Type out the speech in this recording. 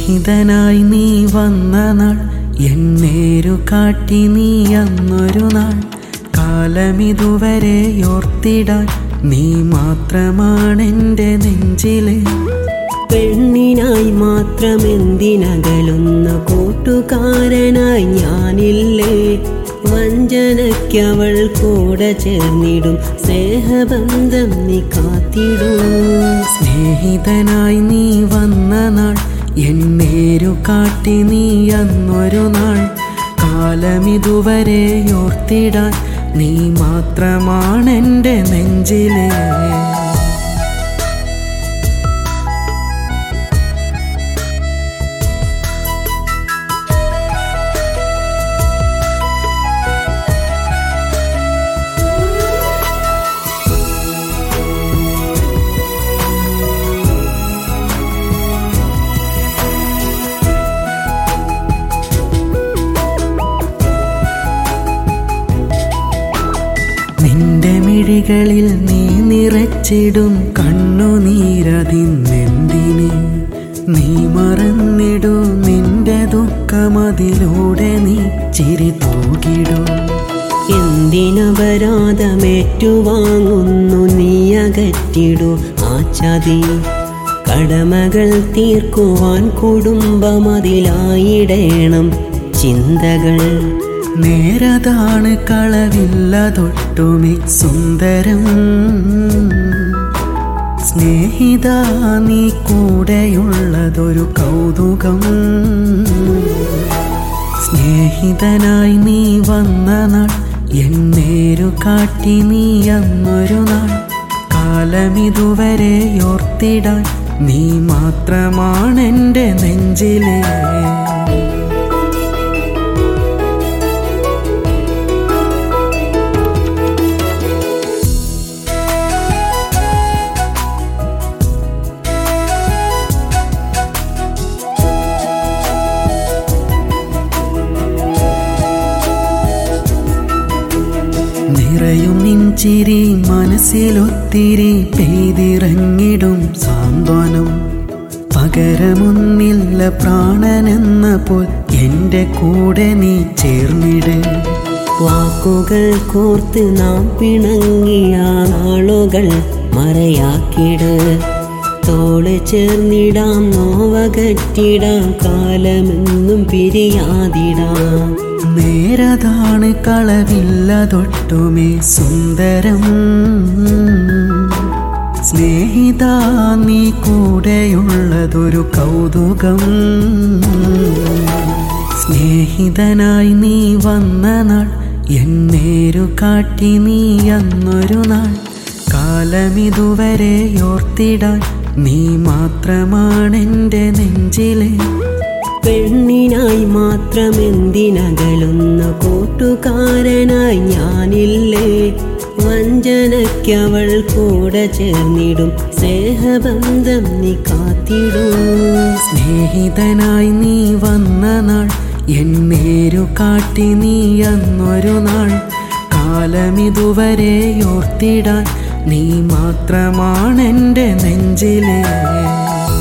സ്നേഹിതനായി നീ വന്ന നാൾ എന്നേരു കാട്ടി നീ അന്നൊരു നാൾ കാലമിതുവരെ ഓർത്തിടാൻ നീ മാത്രമാണെൻ്റെ നെഞ്ചിലെ പെണ്ണിനായി മാത്രമെന്തിനകലുന്ന കൂട്ടുകാരനായി ഞാനില്ലേ വഞ്ചനയ്ക്കവൾ കൂടെ ചേർന്നിടും സ്നേഹബന്ധം നീ കാത്തിടും സ്നേഹിതനായി നീ വന്ന നാൾ എന്നേരു കാട്ടി നീ അന്നൊരു നാൾ കാലമിതുവരെ ഓർത്തിടാൻ നീ മാത്രമാണെൻ്റെ നെഞ്ചിലെ നിന്റെ മിഴികളിൽ നീ നിറച്ചിടും കണ്ണുനീരതിന്നെന്തിന് നീ മറന്നിടൂ നിന്റെ ദുഃഖമതിലൂടെ നീ ചിരി തൂകിടും എന്തിനപരാധമേറ്റുവാങ്ങുന്നു നീ അകറ്റിടു ആ ചതി കടമകൾ തീർക്കുവാൻ കുടുംബമതിലായിടേണം ചിന്തകൾ നേരതാണ് കളവില്ലതൊട്ടുമി സുന്ദരം സ്നേഹിത നീ കൂടെയുള്ളതൊരു കൗതുകം സ്നേഹിതനായി നീ വന്ന നാൾ എന്നേരു കാട്ടി നീ അന്നൊരു നാൾ കാലമിതുവരെ ഓർത്തിടാൻ നീ മാത്രമാണെൻ്റെ നെഞ്ചിലേ നിറയും നിൻചിരി മനസ്സിലൊത്തിരി പെയ്തിറങ്ങിടും സാന്ത്വനം പകരമൊന്നില്ല പ്രാണനെന്ന പോൽ എൻ്റെ കൂടെ നീ ചേർന്നിട് വാക്കുകൾ കോർത്ത് നാം പിണങ്ങിയ നാളുകൾ മറയാക്കിട് തോള് ചേർന്നിടാം നോവകറ്റിടാം കാലമെന്നും പിരിയാതിടാം നേരതാണ് കളവില്ലതൊട്ടുമേ സുന്ദരം സ്നേഹിത നീ കൂടെയുള്ളതൊരു കൗതുകം സ്നേഹിതനായി നീ വന്ന നാൾ എന്നേരു കാട്ടി നീ അന്നൊരു നാൾ കാലമിതുവരെ ഓർത്തിടാൻ നീ മാത്രമാണെൻ്റെ നെഞ്ചിലെ പെണ്ണിനായി മാത്രമെന്തിനകലുന്ന കൂട്ടുകാരനായി ഞാനില്ലേ വഞ്ചനയ്ക്കവൾ കൂടെ ചേർന്നിടും സ്നേഹബന്ധം നീ കാത്തിടും സ്നേഹിതനായി നീ വന്ന നാൾ എന്നേരു കാട്ടി നീ അന്നൊരു നാൾ കാലമിതുവരെ ഓർത്തിടാൻ നീ മാത്രമാണെൻ്റെ നെഞ്ചിലേ